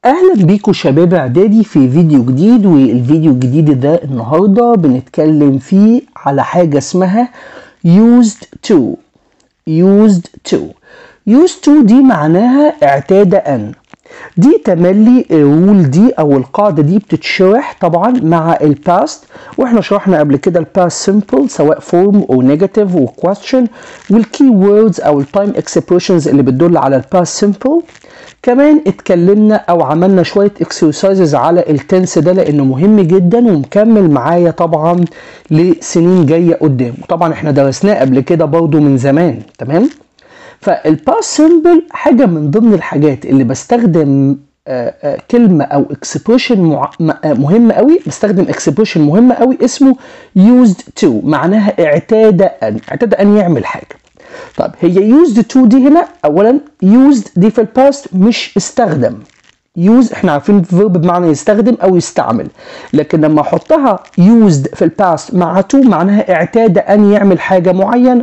اهلا بيكم شباب اعدادي في فيديو جديد والفيديو الجديد ده النهارده بنتكلم فيه على حاجه اسمها used to used to used to دي معناها اعتاد ان دي تملي الرول دي او القاعده دي بتتشرح طبعا مع الباست واحنا شرحنا قبل كده الباست سمبل سواء فورم او نيجاتيف وكويستشن والكي ووردز او التايم اكسبريشنز اللي بتدل على الباست سمبل كمان اتكلمنا او عملنا شويه اكسرسايزز على التنس ده لانه مهم جدا ومكمل معايا طبعا لسنين جايه قدام طبعا احنا درسناه قبل كده برضو من زمان تمام فالباس سيمبل حاجه من ضمن الحاجات اللي بستخدم آآ آآ كلمه او اكسبريشن مع... مهم قوي بستخدم اكسبريشن مهم قوي اسمه used to معناها اعتاد ان اعتاد ان يعمل حاجه طيب هي used to دي هنا اولا used دي في الباست مش استخدم use احنا عارفين فيرب بمعنى يستخدم او يستعمل لكن لما احطها used في الباست مع to معناها اعتاد ان يعمل حاجه معينه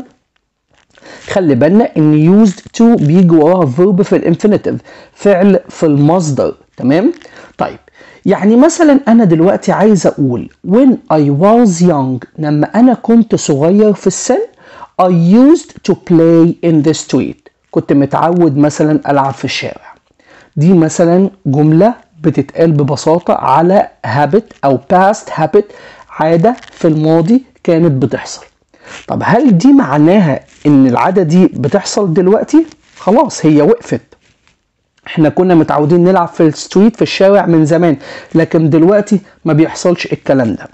خلي بالنا ان used to بيجي وراها verb في الانفينيتيف فعل في المصدر تمام طيب يعني مثلا انا دلوقتي عايز اقول when I was young لما انا كنت صغير في السن I used to play in the street كنت متعود مثلا العب في الشارع دي مثلا جملة بتتقال ببساطة على habit او past habit عادة في الماضي كانت بتحصل طب هل دي معناها ان العاده دي بتحصل دلوقتي خلاص هي وقفت احنا كنا متعودين نلعب في الستريت في الشارع من زمان لكن دلوقتي ما بيحصلش الكلام ده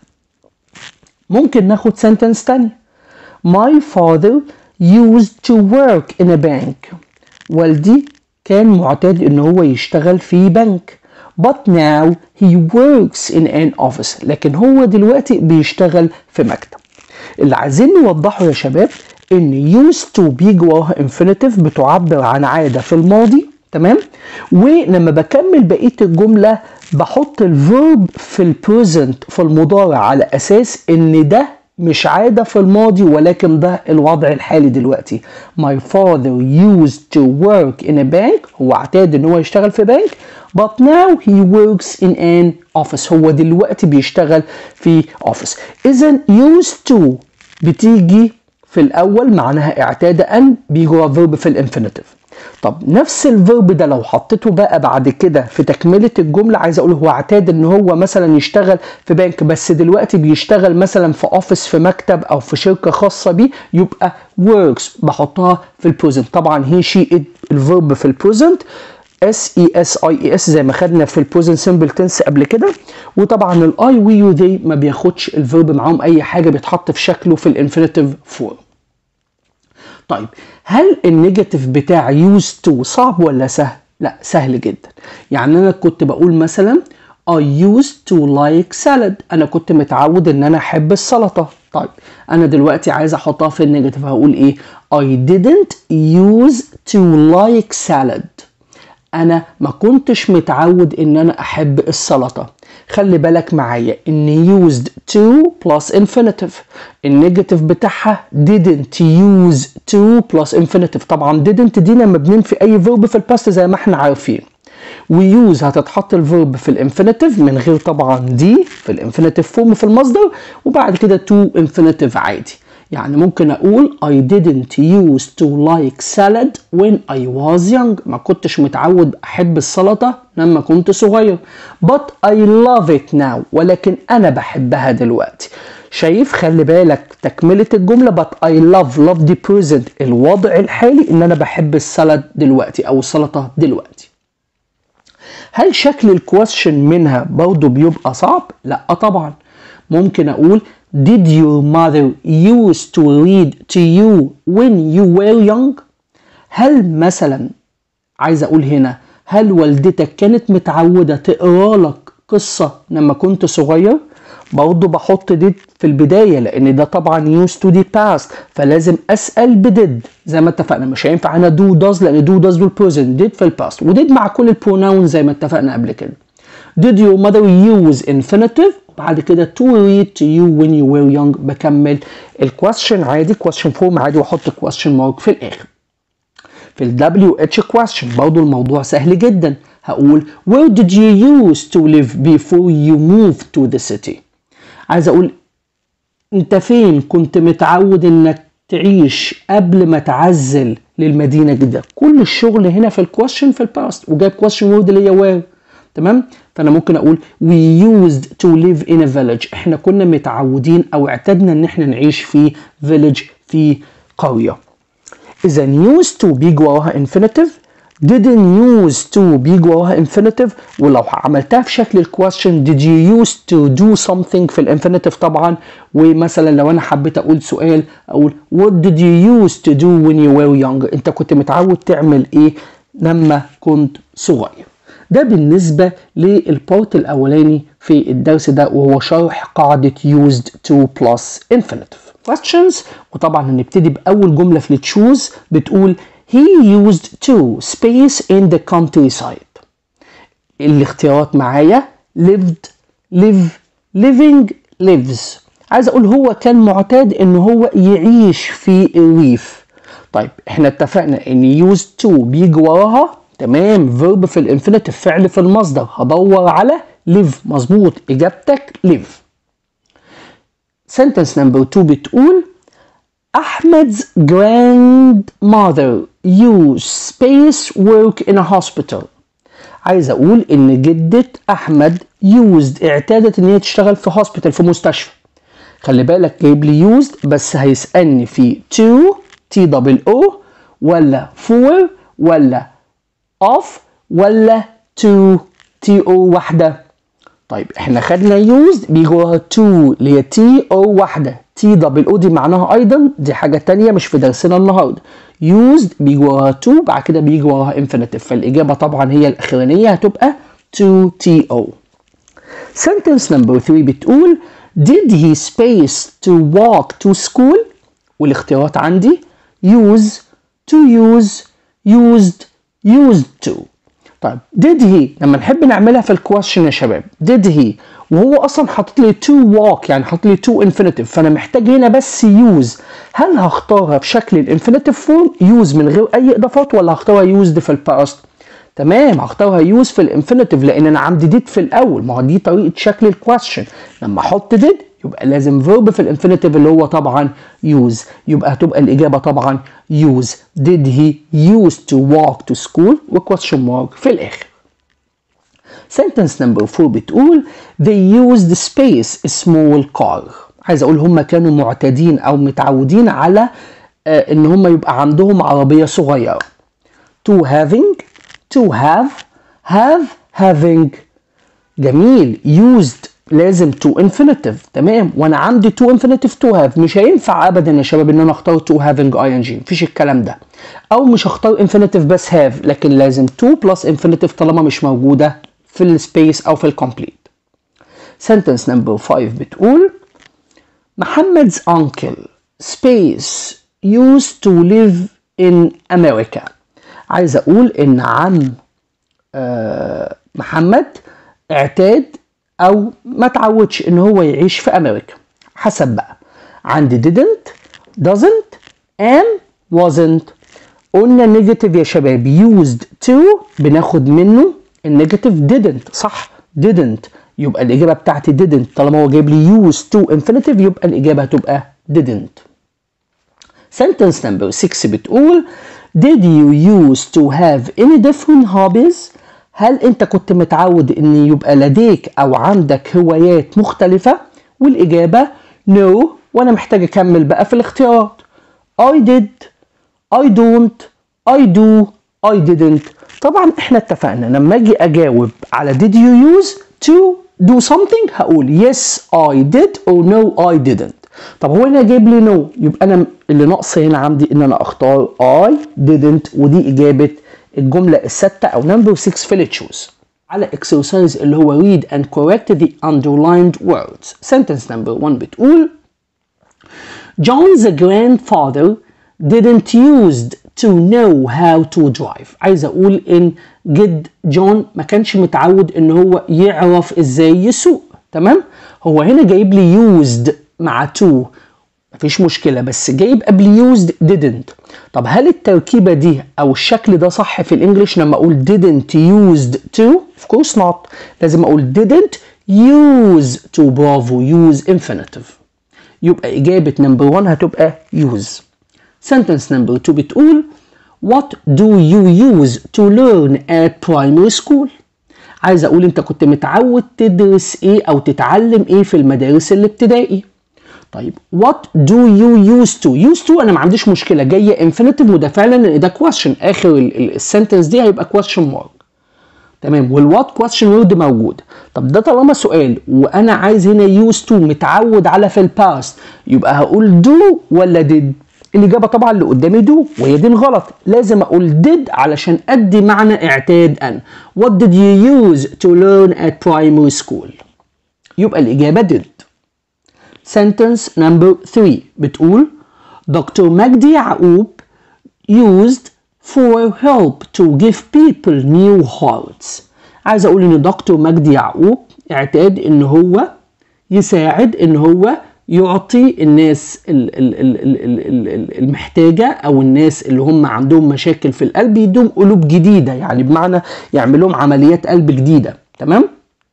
ممكن ناخد سنتنس تاني My father used to work in a bank والدي كان معتاد ان هو يشتغل في بنك but now he works in an office لكن هو دلوقتي بيشتغل في مكتب اللي عايزين نوضحه يا شباب ان used to بيجي وراها infinitive بتعبر عن عاده في الماضي تمام ولما بكمل بقيه الجمله بحط الفيرب في البريزنت في المضارع على اساس ان ده مش عادة في الماضي ولكن ده الوضع الحالي دلوقتي My father used to work in a bank هو اعتاد ان هو يشتغل في بنك but now he works in an office هو دلوقتي بيشتغل في office اذا used to بتيجي في الاول معناها اعتاد ان بيجي فيرب في الانفينيتيف طب نفس الفيرب ده لو حطيته بقى بعد كده في تكملة الجملة عايز اقول هو اعتاد ان هو مثلا يشتغل في بنك بس دلوقتي بيشتغل مثلا في اوفيس في مكتب او في شركة خاصة بيه يبقى works بحطها في البريزنت طبعا هي شي الفيرب في البريزنت اس اي اس اي اي اس زي ما خدنا في البريزنت سمبل تنس قبل كده وطبعا الاي وي يو ذي ما بياخدش الفيرب معاهم اي حاجه بيتحط في شكله في الانفينيتيف فورم طيب هل النيجاتيف بتاع used to صعب ولا سهل؟ لا سهل جدا يعني انا كنت بقول مثلا I used to like salad انا كنت متعود ان انا احب السلطة طيب انا دلوقتي عايز احطها في النيجاتيف هقول ايه I didn't use to like salad انا ما كنتش متعود ان انا احب السلطة خلي بالك معايا ان used to plus infinitive النيجاتيف بتاعها didn't use to plus infinitive طبعا didn't دي لما بننفي اي فيرب في الباست زي ما احنا عارفين ويوز هتتحط الفيرب في الانفينيتيف من غير طبعا دي في الانفينيتيف فورم في المصدر وبعد كده to infinitive عادي يعني ممكن اقول I didn't use to like salad when I was young ما كنتش متعود احب السلطة لما كنت صغير but I love it now ولكن انا بحبها دلوقتي شايف خلي بالك تكملة الجملة but I love love the present الوضع الحالي ان انا بحب السلد دلوقتي او السلطة دلوقتي هل شكل الكويشن منها برضه بيبقى صعب؟ لا طبعا ممكن اقول Did your mother used to read to you when you were young? هل مثلا عايز اقول هنا هل والدتك كانت متعودة تقرا لك قصة لما كنت صغير؟ برضه بحط did في البداية لأن ده طبعا used to the past فلازم أسأل بدid زي ما اتفقنا مش هينفع أنا do does لأن do does بالpresent did في الباست ودid مع كل البروناون زي ما اتفقنا قبل كده Did your mother use infinitive بعد كده to read to you when you were young بكمل الكويستشن عادي question form عادي واحط question mark في الاخر في ال WH question برضه الموضوع سهل جدا هقول where did you used to live before you moved to the city عايز اقول انت فين كنت متعود انك تعيش قبل ما تعزل للمدينه جديده كل الشغل هنا في الكويشن في الباست وجايب كويشن وورد اللي هي where تمام فانا ممكن اقول we used to live in a village احنا كنا متعودين او اعتدنا ان احنا نعيش في village في قريه اذا used to بيجي وراها infinitive didn't use to بيجي وراها infinitive ولو عملتها في شكل الكويشن did you used to do something في الانفينيتيف طبعا ومثلا لو انا حبيت اقول سؤال اقول what did you used to do when you were younger انت كنت متعود تعمل ايه لما كنت صغير ده بالنسبة للبارت الأولاني في الدرس ده وهو شرح قاعدة used to plus infinitive questions وطبعا هنبتدي بأول جملة في التشوز بتقول he used to space in the countryside الاختيارات معايا lived live living lives عايز اقول هو كان معتاد ان هو يعيش في الريف طيب احنا اتفقنا ان used to بيجي وراها تمام فيرب في الانفينيتيف فعل في المصدر هدور على live مظبوط اجابتك live sentence number 2 بتقول Ahmed's grandmother used space work in a hospital عايز اقول ان جدة احمد used اعتادت ان هي تشتغل في hospital في مستشفى خلي بالك جايب لي used بس هيسألني في to t double o ولا for ولا of ولا to تي او واحدة طيب احنا خدنا used بيجي وراها to اللي هي تي او واحدة تي دبل او دي معناها ايضا دي حاجة تانية مش في درسنا النهاردة used بيجي وراها to بعد كده بيجي وراها infinitive فالإجابة طبعا هي الأخرانية هتبقى to تي او sentence number 3 بتقول did he space to walk to school والاختيارات عندي use to use used used to طيب did he لما نحب نعملها في الكويشن يا شباب did he وهو اصلا حاطط لي to walk يعني حاطط لي to infinitive فانا محتاج هنا بس use هل هختارها بشكل الانفينيتيف فورم use من غير اي اضافات ولا هختارها used في الباست تمام هختارها use في الانفينيتيف لان انا عندي did في الاول ما هو دي طريقه شكل الكويشن لما احط did يبقى لازم verb في الانفينيتيف اللي هو طبعا use يبقى هتبقى الإجابة طبعا use did he use to walk to school و question mark في الآخر sentence number 4 بتقول they used space small car عايز أقول هم كانوا معتادين أو متعودين على آه إن هم يبقى عندهم عربية صغيرة to having to have have having جميل used لازم تو انفينيتيف تمام وانا عندي تو انفينيتيف تو هاف مش هينفع ابدا يا شباب ان انا اختار تو هافنج اي ان جي مفيش الكلام ده او مش هختار انفينيتيف بس هاف لكن لازم تو بلس انفينيتيف طالما مش موجوده في السبيس او في الكومبليت sentence number 5 بتقول محمد's uncle space used to live in America عايز اقول ان عم آه محمد اعتاد او ما تعودش ان هو يعيش في امريكا حسب بقى عندي didn't doesn't am wasn't قلنا نيجاتيف يا شباب used to بناخد منه النيجاتيف didn't صح didn't يبقى الاجابه بتاعتي didn't طالما هو جايب لي used to infinitive يبقى الاجابه هتبقى didn't sentence number 6 بتقول did you used to have any different hobbies هل انت كنت متعود ان يبقى لديك او عندك هوايات مختلفة والاجابة no وانا محتاج اكمل بقى في الاختيارات I did I don't I do I didn't طبعا احنا اتفقنا لما اجي اجاوب على did you use to do something هقول yes I did or no I didn't طب هو هنا جايب لي no يبقى انا اللي ناقص هنا عندي ان انا اختار I didn't ودي اجابة الجملة الستة أو number 6 في التشوز على exercise اللي هو read and correct the underlined words sentence number 1 بتقول John's grandfather didn't used to know how to drive عايز أقول إن جد جون ما كانش متعود إن هو يعرف إزاي يسوق تمام هو هنا جايب لي used مع to مفيش مشكلة بس جايب قبل used didn't طب هل التركيبة دي أو الشكل ده صح في الإنجليش لما أقول didn't used to of course not لازم أقول didn't use to برافو use infinitive يبقى إجابة نمبر 1 هتبقى use sentence number 2 بتقول What do you use to learn at primary school عايز أقول أنت كنت متعود تدرس إيه أو تتعلم إيه في المدارس الابتدائي طيب what do you use to use to انا ما عنديش مشكله جايه infinitive وده فعلا ده question اخر السنتنس دي هيبقى question mark تمام والوات question word موجود طب ده طالما سؤال وانا عايز هنا use to متعود على في الباست يبقى هقول do ولا did الاجابه طبعا اللي قدامي do وهي دي الغلط لازم اقول did علشان ادي معنى اعتاد ان what did you use to learn at primary school يبقى الاجابه did sentence number 3 بتقول دكتور مجدي يعقوب used for help to give people new hearts عايز اقول ان دكتور مجدي يعقوب اعتاد ان هو يساعد ان هو يعطي الناس المحتاجة أو الناس اللي هم عندهم مشاكل في القلب يدوم قلوب جديدة يعني بمعنى يعمل لهم عمليات قلب جديدة تمام؟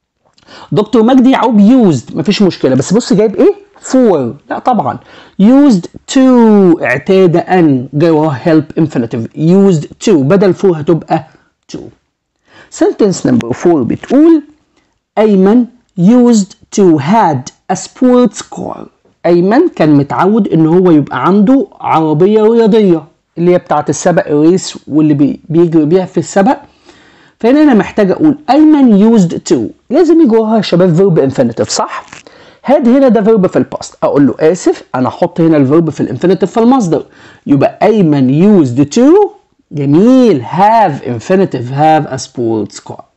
دكتور مجدي يعقوب يوزد مفيش مشكله بس بص جايب ايه فور لا طبعا used to اعتاد ان جاي وراها help infinitive used to بدل فور هتبقى to sentence number 4 بتقول ايمن used to had a sports car ايمن كان متعود ان هو يبقى عنده عربيه رياضيه اللي هي بتاعت السبق الريس واللي بي بيجري بيها في السبق فهنا انا محتاج اقول ايمن used to لازم يجي وراها يا شباب فيرب انفينيتيف صح هاد هنا ده فيرب في الباست اقول له اسف انا احط هنا الفيرب في الانفينيتيف في المصدر يبقى ايمن used to جميل have infinitive have a sports car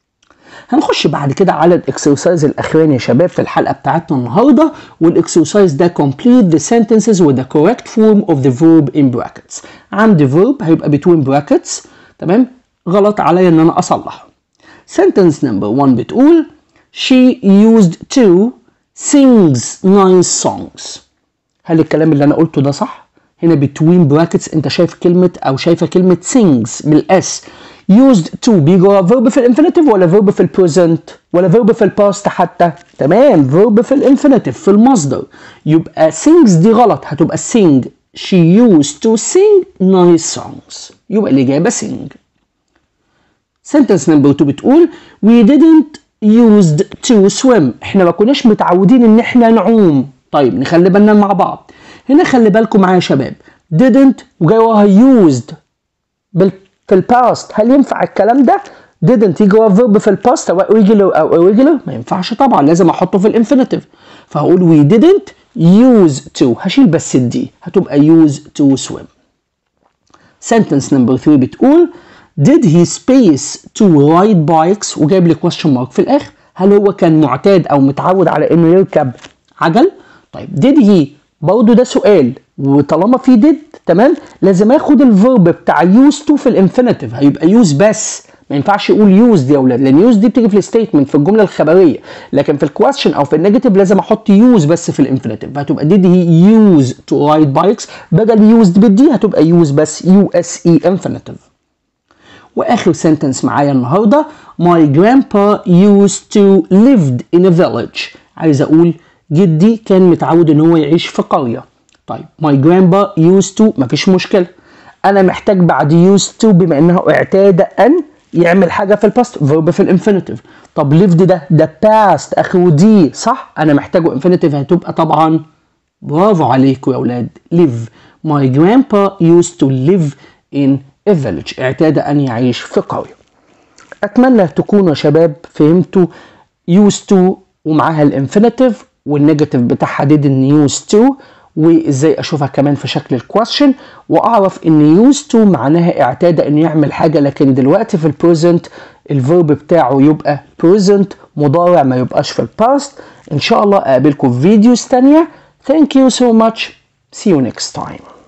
هنخش بعد كده على الاكسرسايز الاخراني يا شباب في الحلقه بتاعتنا النهارده والاكسرسايز ده complete the sentences with the correct form of the verb in brackets عندي verb هيبقى between brackets تمام غلط عليا ان انا اصلحه sentence number 1 بتقول she used to sings nice songs هل الكلام اللي انا قلته ده صح هنا between brackets انت شايف كلمة او شايفة كلمة sings بالاس used to بيجي ورا verb في الانفينيتيف ولا verb في البريزنت ولا verb في الباست حتى تمام verb في الانفينيتيف في المصدر يبقى sings دي غلط هتبقى sing she used to sing nice songs يبقى الإجابة sing sentence number 2 بتقول we didn't used to swim احنا ما كناش متعودين ان احنا نعوم طيب نخلي بالنا مع بعض هنا خلي بالكم معايا يا شباب didn't وجاي وراها used بال في الباست هل ينفع الكلام ده didn't يجي ورا verb في الباست او irregular او irregular ما ينفعش طبعا لازم احطه في الانفينيتيف فهقول we didn't use to هشيل بس الدي هتبقى use to swim sentence number 3 بتقول did he space to ride bikes وجايب لي question mark في الاخر هل هو كان معتاد او متعود على انه يركب عجل طيب did he برضه ده سؤال وطالما في did تمام لازم اخد الفيرب بتاع used to في الانفينيتيف هيبقى use بس ما ينفعش يقول used يا اولاد لان used دي بتيجي في الستيتمنت في الجمله الخبريه لكن في الكويستشن او في النيجاتيف لازم احط use بس في الانفينيتيف فهتبقى did he use to ride bikes بدل used بالدي هتبقى use بس use infinitive واخر سنتنس معايا النهارده my grandpa used to lived in a village عايز اقول جدي كان متعود ان هو يعيش في قريه طيب my grandpa used to مفيش مشكله انا محتاج بعد used to بما انه اعتاد ان يعمل حاجه في الباست فيرب في الانفينيتيف طب lived ده ده past اخره دي صح انا محتاجه انفينيتيف هتبقى طبعا برافو عليكم يا اولاد live my grandpa used to live in a village اعتاد أن يعيش في قرية أتمنى تكونوا يا شباب فهمتوا used to ومعاها الانفينيتيف والنيجاتيف بتاعها didn't used to وازاي اشوفها كمان في شكل الكويستشن واعرف ان used to معناها اعتاد ان يعمل حاجه لكن دلوقتي في البريزنت الفيرب بتاعه يبقى present مضارع ما يبقاش في الباست ان شاء الله اقابلكم في فيديوز تانية thank you so much see you next time